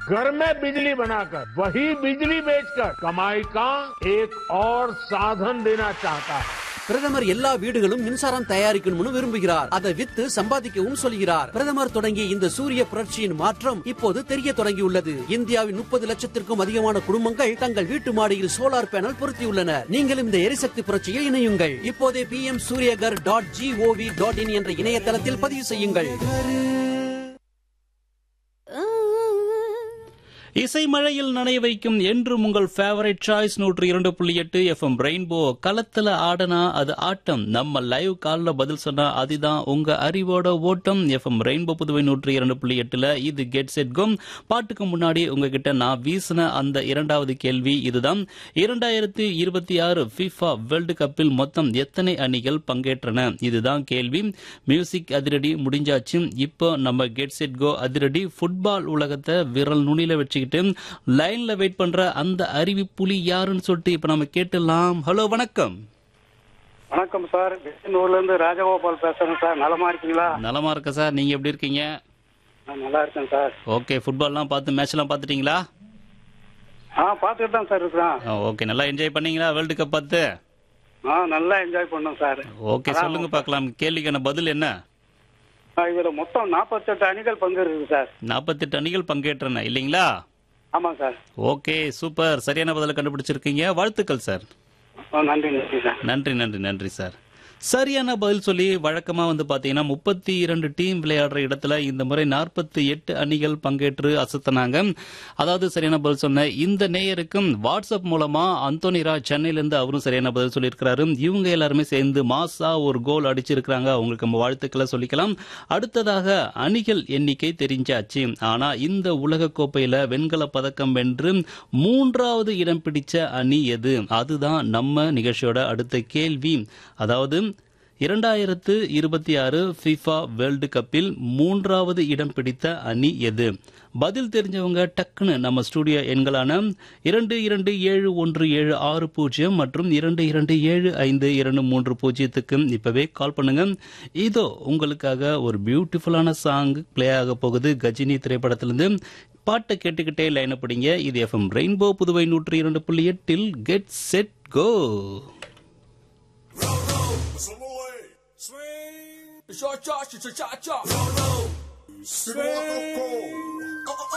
घर में बिजली बनाकर वही बिजली बेचकर कमाई का एक और साधन देना चाहता है பிரதமர் எல்லா வீடுகளும் மின்சாரம் தயாரிக்கணும்னு விரும்புகிறார் அதை வித்து சம்பாதிக்கவும் சொல்கிறார் பிரதமர் தொடங்கிய இந்த சூரிய புரட்சியின் மாற்றம் இப்போது தெரிய தொடங்கியுள்ளது இந்தியாவின் முப்பது லட்சத்திற்கும் அதிகமான குடும்பங்கள் தங்கள் வீட்டு மாடியில் சோலார் பேனல் பொருத்தியுள்ளனர் நீங்களும் இந்த எரிசக்தி புரட்சியில் இணையுங்கள் இப்போதே P M Suryaghar dot G O V dot in என்ற இணையதளத்தில் பதிவு செய்யுங்கள் இசை மழையில் நனைய வைக்கும் என்றும் உங்கள் ஃபேவரட் சாய்ஸ் நூற்று இரண்டு புள்ளி எட்டு எஃப்எம் ரெயின்போ களத்துல ஆடனா அது ஆட்டம் நம்ம லைவ் கால்ல பதில் சொன்னா அதுதான் உங்க அறிவோட ஓட்டம் எஃப்எம் ரெயின்போ புதுவை நூற்று இரண்டு புள்ளி எட்டுல இது கெட் செட் கும் பாட்டுக்கு முன்னாடி உங்ககிட்ட நான் வீசின அந்த இரண்டாவது கேள்வி இதுதான் இரண்டாயிரத்தி இருபத்தி ஆறு FIFA வேர்ல்டு கப்பில் மொத்தம் எத்தனை அணிகள் பங்கேற்றன இதுதான் கேள்வி மியூசிக் அதிரடி முடிஞ்சாச்சு இப்போ நம்ம கெட் செட் கோ அதிரடி ஃபுட்பால் உலகத்தை விரல் நுனியில வச்சுக்கிட்டு லைன்ல வெயிட் பண்ற அந்த அறிவிப்புலி யாருன்னு சொல்லிட்டு இப்ப நம்ம கேட்டுலாம் ஹலோ வணக்கம் வணக்கம் சார் ஊர்ல இருந்து ராஜகோபால் பேசுறேன் சார் நலமா இருக்கீங்களா நலமா இருக்க சார் நீங்க எப்படி இருக்கீங்க நான் நல்லா இருக்கேன் சார் ஓகே ஃபுட்பால்லாம் பார்த்து மேட்ச் எல்லாம் பார்த்துட்டீங்களா ஆ பார்த்துட்டு தான் சார் இருக்கிறேன் ஓகே நல்லா என்ஜாய் பண்ணீங்களா வேர்ல்டு கப் பார்த்து ஆ நல்லா என்ஜாய் பண்ணோம் சார் ஓகே சொல்லுங்க பார்க்கலாம் கேள்விக்கான பதில் என்ன ஆ, இதுல மொத்தம் நாற்பத்தெட்டு அணிகள் பங்கு இருக்குது சார் நாற்பத்தெட்டு அணிகள் பங்கேற்றன இல்லைங்களா ஆமாம் சார் ஓகே சூப்பர் சரியான பதில கண்டுபிடிச்சிருக்கீங்க வாழ்த்துக்கள் சார் ஆ, நன்றி நன்றி சார் நன்றி நன்றி நன்றி சார் சரியான பதில் சொல்லி வழக்கமா வந்து பாத்தீங்கன்னா முப்பத்தி இரண்டு டீம் விளையாடுற இடத்துல இந்த முறை நாற்பத்தி எட்டு அணிகள் பங்கேற்று அசத்தினாங்க அதாவது சரியான பதில் சொன்ன இந்த நேயருக்கும் வாட்ஸ்அப் மூலமா அந்தோனிரா சென்னையில இருந்து அவரும் சரியான பதில் சொல்லியிருக்கிறாரு இவங்க எல்லாருமே சேர்ந்து மாசா ஒரு கோல் அடிச்சிருக்கிறாங்க அவங்களுக்கு நம்ம வாழ்த்துக்களை சொல்லிக்கலாம் அடுத்ததாக அணிகள் எண்ணிக்கை தெரிஞ்சாச்சு ஆனா இந்த உலக கோப்பையில வெண்கல பதக்கம் வென்று மூன்றாவது இடம் பிடிச்ச அணி எது அதுதான் நம்ம நிகழ்ச்சியோட அடுத்த கேள்வி அதாவது இரண்டாயிரத்து இருபத்தி ஆறு FIFA வேர்ல்டு கப்பில் மூன்றாவது இடம் பிடித்த அணி எது பதில் தெரிஞ்சவங்க டக்குன்னு நம்ம ஸ்டூடியோ எண்களான இரண்டு இரண்டு ஏழு ஒன்று ஏழு ஆறு பூஜ்ஜியம் மற்றும் இரண்டு இரண்டு ஏழு ஐந்து இரண்டு மூன்று பூஜ்ஜியத்துக்கு இப்பவே கால் பண்ணுங்க இதோ உங்களுக்காக ஒரு பியூட்டிஃபுல்லான சாங் பிளே ஆக போகுது கஜினி திரைப்படத்திலிருந்து பாட்டை கேட்டுக்கிட்டே லைன் படிங்க இது எஃப்எம் ரெயின்போ புதுவை நூற்றி இரண்டு புள்ளி எட்டில் get set go Swing. Cha cha cha cha cha cha. Swing.